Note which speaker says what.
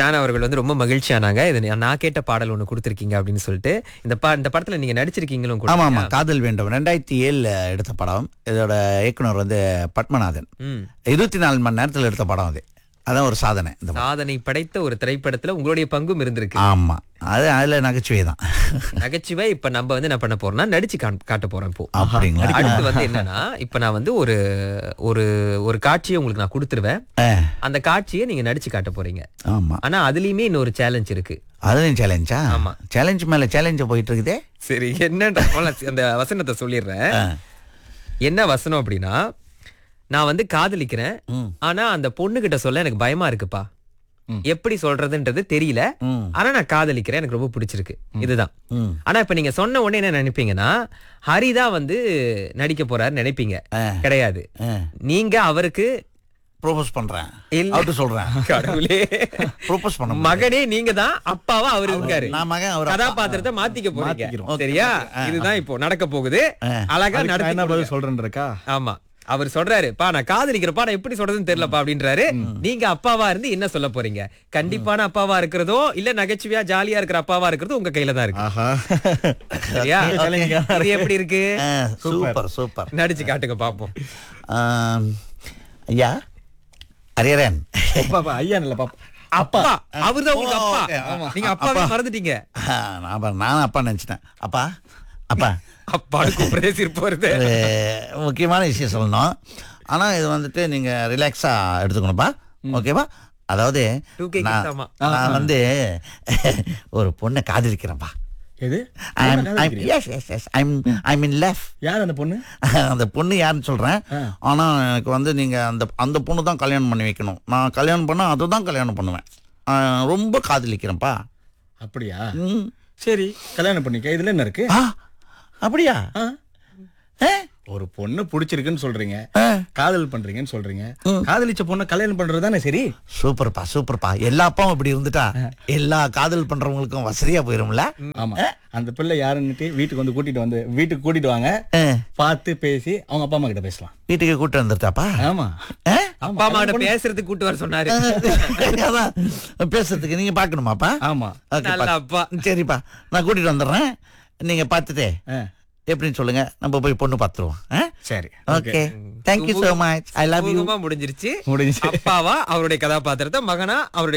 Speaker 1: Shawn அவர்கள் வந்து ரொம்ப மகிழ்ச்சியானாங்க இது நான் நான் கேட்ட பாடல் ஒண்ணு கொடுத்துருக்கீங்க அப்படின்னு சொல்லிட்டு இந்த பா இந்த படத்துல நீங்க நடிச்சிருக்கீங்களும் கூட
Speaker 2: ஆமா ஆமா காதல் வேண்டும் ரெண்டாயிரத்தி ஏழுல எடுத்த படம் இதோட இயக்குனர் வந்து பத்மநாதன்
Speaker 1: ம்.
Speaker 2: இருபத்தி நாலு மணி நேரத்துல எடுத்த படம் அது அதான் ஒரு சாதனை இந்த படம்.
Speaker 1: சாதனை படைத்த ஒரு திரைப்படத்துல உங்களுடைய பங்கும் இருந்திருக்கு
Speaker 2: ஆமா அது அதுல நகைச்சுவை தான்
Speaker 1: நகைச்சுவை இப்ப நம்ம வந்து என்ன பண்ண போறோம்னா நடிச்சு காண்- காட்ட போறேன் இப்போ
Speaker 2: அப்படிங்களா
Speaker 1: அடுத்து வந்து என்னன்னா இப்ப நான் வந்து ஒரு ஒரு ஒரு காட்சியை உங்களுக்கு நான் கொடுத்துருவேன்
Speaker 2: ஆ,
Speaker 1: அந்த காட்சியை நீங்க நடிச்சு காட்ட போறீங்க
Speaker 2: ஆமா
Speaker 1: ஆனா அதுலயுமே இன்னொரு சேலஞ்ச் இருக்கு
Speaker 2: அதுவும் சேலஞ்சா
Speaker 1: ஆமா.
Speaker 2: சேலஞ்ச் மேல சேலஞ்ச போயிட்டு இருக்குதே
Speaker 1: சரி என்னன்ற அந்த வசனத்தை சொல்லிடுறேன்
Speaker 2: ஆ.
Speaker 1: என்ன வசனம் அப்படின்னா நான் வந்து காதலிக்கிறேன் ஆனா அந்த பொண்ணு கிட்ட சொல்ல எனக்கு பயமா இருக்குப்பா எப்படி சொல்றதுன்றது தெரியல
Speaker 2: ம்.
Speaker 1: ஆனா நான் காதலிக்கிறேன் எனக்கு ரொம்ப பிடிச்சிருக்கு இதுதான்
Speaker 2: ம்.
Speaker 1: ஆனா இப்ப நீங்க சொன்ன உடனே என்ன நினைப்பீங்கன்னா ஹரிதா வந்து நடிக்க போறாரு நினைப்பீங்க கிடையாது
Speaker 2: ஆ.
Speaker 1: நீங்க அவருக்கு
Speaker 2: ப்ரோபோஸ் பண்றேன்
Speaker 1: இல்ல.
Speaker 2: அவர்கிட்ட சொல்றேன்
Speaker 1: கடவுளே
Speaker 2: ப்ரோபோஸ் பண்ண
Speaker 1: மகனே நீங்க தான் அப்பாவா அவர் இருக்காரு
Speaker 2: நான் மகன் அவர் அப்பா.
Speaker 1: கதாபாத்திரத்தை மாத்திக்க போறீங்க
Speaker 3: மாத்திக்கிறோம்.
Speaker 1: சரியா இதுதான் இப்போ நடக்க போகுது அழகா
Speaker 3: அதுக்கு நான்
Speaker 1: நடத்தி
Speaker 3: என்ன
Speaker 1: கொடுங்க.
Speaker 3: பதில் சொல்றேன் இருக்கா
Speaker 1: ஆமா அவர் சொல்றாரு பா நான் காதலிக்கிறப்பா நான் எப்படி சொல்றதுன்னு தெரியலப்பா அப்படின்றாரு நீங்க அப்பாவா இருந்து என்ன சொல்ல போறீங்க கண்டிப்பான அப்பாவா இருக்கிறதோ இல்ல நகைச்சுவையா ஜாலியா இருக்கிற அப்பாவா இருக்கிறதோ உங்க கையில தான் இருக்கு
Speaker 3: ஆஹா
Speaker 1: சரியா இது எப்படி இருக்கு
Speaker 2: ஆ, சூப்பர் சூப்பர்
Speaker 1: நடிச்சு காட்டுங்க பாப்போம்
Speaker 2: ஆம், ஐயா அரியரன்
Speaker 3: பாப்பா ஐயா இல்ல பாப்பா
Speaker 1: அப்பா அவர்தான் உங்களுக்கு
Speaker 2: ஓ,
Speaker 1: அப்பா
Speaker 2: okay, ஆமா.
Speaker 1: நீங்க அப்பாவே மறந்துட்டீங்க
Speaker 2: நான் பாரு, நானும் அப்பா நினைச்சிட்டேன் அப்பா அப்பா
Speaker 1: அப்பான்னு கூப்பிடுறதே சிரிப்பு வருது
Speaker 2: ஒரு முக்கியமான விஷயம் சொல்லணும் ஆனா இது வந்துட்டு நீங்க ரிலாக்ஸா எடுத்துக்கணும்ப்பா ஓகேவா அதாவது
Speaker 1: 2K
Speaker 2: நான்
Speaker 1: கிட்ஸாமா.
Speaker 2: நான் வந்து ஒரு பொண்ணை காதலிக்கிறேன்ப்பா
Speaker 3: எது
Speaker 2: I'm, I'm, yes, yes, yes. I'm, I'm in love.
Speaker 3: யார் அந்த பொண்ணு
Speaker 2: அந்த பொண்ணு யாருன்னு சொல்றேன் ஆனா எனக்கு வந்து நீங்க அந்த அந்த பொண்ணு தான் கல்யாணம் பண்ணி வைக்கணும் நான் கல்யாணம் பண்ணா அதை தான் கல்யாணம் பண்ணுவேன் ஆ, ரொம்ப காதலிக்கிறேன்ப்பா
Speaker 3: அப்படியா
Speaker 2: ம்.
Speaker 3: சரி கல்யாணம் பண்ணிக்க இதுல என்ன இருக்கு
Speaker 2: ஆ அப்படியா
Speaker 3: ஆ.
Speaker 2: ஆ?
Speaker 3: ஒரு பொண்ணு பிடிச்சிருக்குன்னு சொல்றீங்க
Speaker 2: ஆ.
Speaker 3: காதல் பண்றீங்கன்னு சொல்றீங்க காதலிச்ச பொண்ணை கல்யாணம் பண்றது தானே சரி
Speaker 2: சூப்பர்ப்பா சூப்பர்ப்பா எல்லா அப்பாவும் இப்படி இருந்துட்டா எல்லா காதல் பண்றவங்களுக்கும் வசதியா போயிரும்ல
Speaker 3: ஆமா அந்த பிள்ளை யாருன்னுட்டு வீட்டுக்கு வந்து கூட்டிட்டு வந்து வீட்டுக்கு கூட்டிட்டு வாங்க
Speaker 2: ஆ.
Speaker 3: பார்த்து பேசி அவங்க அப்பா அம்மா கிட்ட பேசலாம்
Speaker 2: வீட்டுக்கு கூட்டு வந்துட்டாப்பா
Speaker 3: ஆமா
Speaker 2: ஆ?
Speaker 1: அப்பா அம்மா கிட்ட பேசுறதுக்கு கூட்டு வர சொன்னாரு
Speaker 2: அதான், பேசுறதுக்கு நீங்க பாக்கணுமாப்பா
Speaker 3: ஆமா
Speaker 2: Okay,
Speaker 1: நல்ல
Speaker 2: பா-
Speaker 1: அப்பா.
Speaker 2: சரிப்பா நான் கூட்டிட்டு வந்துடுறேன் நீங்க பார்த்துட்டே
Speaker 3: ஆ.
Speaker 2: எப்படின்னு சொல்லுங்க நம்ம போய் பொண்ணு பார்த்துருவோம்
Speaker 3: சரி
Speaker 2: okay thank you so much I love you
Speaker 1: சுமூகமா முடிஞ்சிருச்சு
Speaker 3: முடிஞ்சுச்சு.
Speaker 1: அப்பாவா அவருடைய கதாபாத்திரத்தை மகனா அவருடைய